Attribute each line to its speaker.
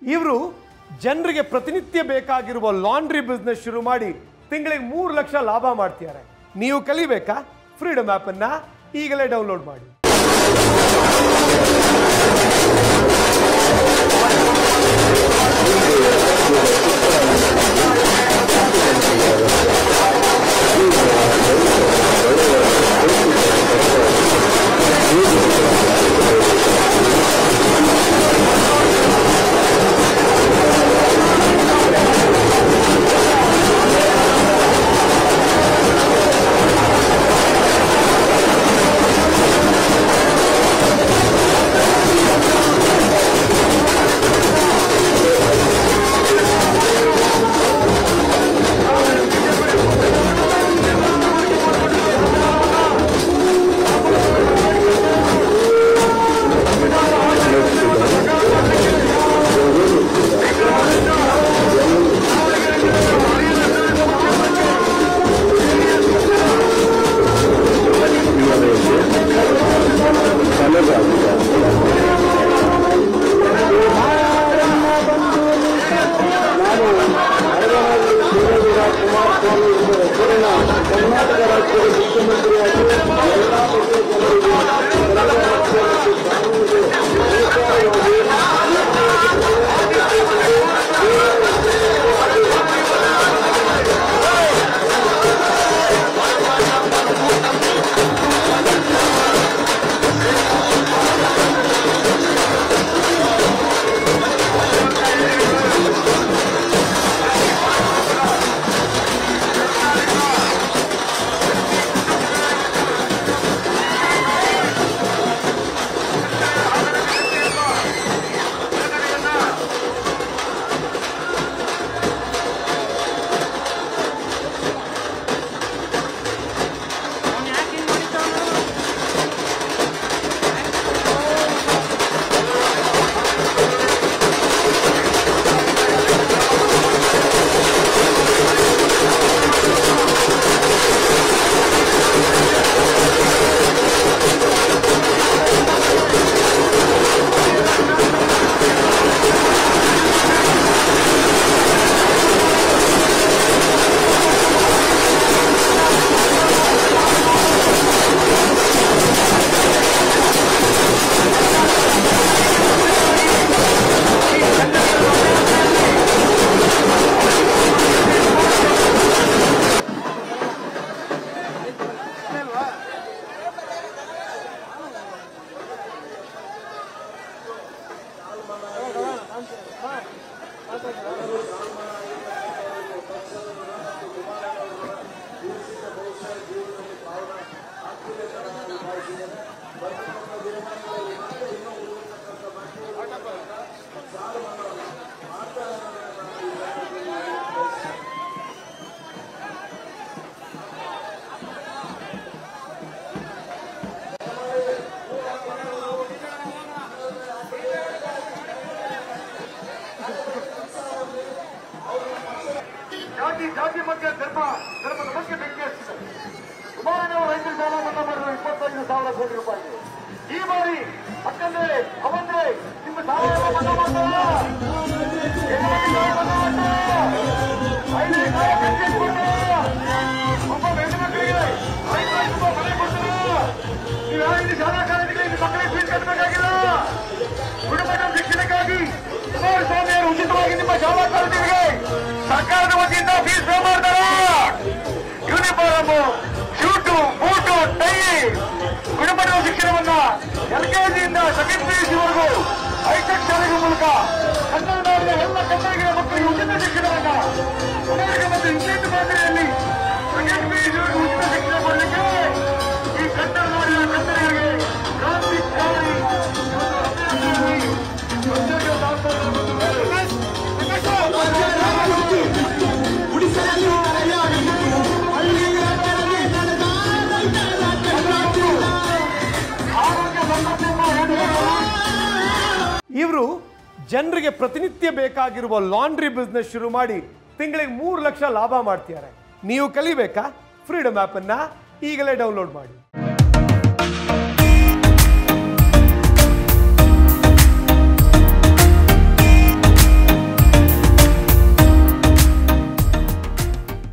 Speaker 1: ಇವರು ಜನರಿಗೆ ಪ್ರತಿನಿತ್ಯ ಬೇಕಾಗಿರುವ ಲಾಂಡ್ರಿ ಬಿಸ್ನೆಸ್ ಶುರು ಮಾಡಿ ತಿಂಗಳಿಗೆ ಮೂರು ಲಕ್ಷ ಲಾಭ ಮಾಡ್ತಿದ್ದಾರೆ ನೀವು ಕಲಿಬೇಕಾ ಫ್ರೀಡಮ್ ಆ್ಯಪನ್ನು ಈಗಲೇ ಡೌನ್ಲೋಡ್ ಮಾಡಿ
Speaker 2: ಜಾತಿ ಜಾತಿ ಮಧ್ಯೆ ಧರ್ಮ ಧರ್ಮದ ಬಗ್ಗೆ ಬೆಂಕಿ ಹಚ್ಚಿದ್ದಾರೆ ಕುಮಾರನವರು ರೈತರ ಸಾಲ ಮನ್ನಾ ಮಾಡಿರುವ ಇಪ್ಪತ್ತೈದು ಸಾವಿರ ಕೋಟಿ ರೂಪಾಯಿ ಈ ಬಾರಿ ಅಕ್ಕಂದ್ರೆ ಅವಂದ್ರೆ ನಿಮ್ಮ ಸಾಲ ಎಲ್ಲ ಮನ್ನಾ ಮಾಡ್ತಾರಾ? ಏನಾಗಿ ಸಾಲ ಮನ್ನಾ ಮಾಡ್ತಾರಾ? ಐದನೇ ಸಾಲ ಬೆಂಕಿ ಹಚ್ಚಿಬಿಡ್ತಾರಾ? ಒಬ್ಬ ಹೆಣ್ಣು ಮಕ್ಕಳಿಗೆ ಐದು ಲಕ್ಷ ರೂಪಾಯಿ ಮನೆ ಕೊಡ್ತಾರಾ? ನೀವು ಯಾರಿಗೆ ಶಾಲಾ ಕಾಲೇಜುಗಳಿಗೆ ಮಕ್ಕಳಿಗೆ ಫೀಸ್ ಕಟ್ಟಬೇಕಾಗಿಲ್ಲ ಗುಣಮಟ್ಟ ಶಿಕ್ಷಣಕ್ಕಾಗಿ ಕುಮಾರಸ್ವಾಮಿ ಅವರು ಉಚಿತವಾಗಿ ನಿಮ್ಮ ಶಾಲಾ ಕಾಲೇಜಿಗೆ ಸರ್ಕಾರದ ವತಿಯಿಂದ ಫೀಸ್ ಪೇ ಮಾಡ್ತಾರ ಯೂನಿಫಾರ್ಮ್ ಶೂಟು ಬೂಟು ಟೈ ಗುಣಮಟ್ಟದ ಶಿಕ್ಷಣವನ್ನ ಎಲ್ಕೆಜಿಯಿಂದ ಸೆಕೆಂಡ್ ಪಿಯುಸಿವರೆಗೂ ಹೈಟೆಕ್ ಶಾಲೆಗಳ ಮೂಲಕ ಕನ್ನಡ ನಾಡಿನ ಎಲ್ಲ ಕನ್ನಡಿಗರ ಮಕ್ಕಳಿಗೆ ಉಚಿತ ಶಿಕ್ಷಣವನ್ನ ಅಮೆರಿಕ ಮತ್ತು ಇಂಗ್ಲೆಂಡ್ ಮಾದರಿಯಲ್ಲಿ ಸೆಕೆಂಡ್ ಪಿಯುಸಿವರೆಗೂ ಉಚಿತ ಶಿಕ್ಷಣ ಕೊಡಲಿಕ್ಕೆ ಈ ಕನ್ನಡ ನಾಡಿನ ಕನ್ನಡಿಗರಿಗೆ ಕ್ರಾಂತಿಕಾರಿ ಒಂದು ಅಭಿಯಾನದಲ್ಲಿ ಪ್ರತ್ಯೇಕ ದಾಸೋಹ ಆರೋಗ್ಯ ಸಂರಕ್ಷಣೆ
Speaker 1: ಇವರು ಜನರಿಗೆ ಪ್ರತಿನಿತ್ಯ ಬೇಕಾಗಿರುವ ಲಾಂಡ್ರಿ ಬಿಸ್ನೆಸ್ ಶುರು ಮಾಡಿ ತಿಂಗಳಿಗೆ ಮೂರು ಲಕ್ಷ ಲಾಭ ಮಾಡ್ತಿದ್ದಾರೆ ನೀವು ಕಲಿಬೇಕಾ ಫ್ರೀಡಮ್ ಆ್ಯಪನ್ನು ಈಗಲೇ ಡೌನ್ಲೋಡ್ ಮಾಡಿ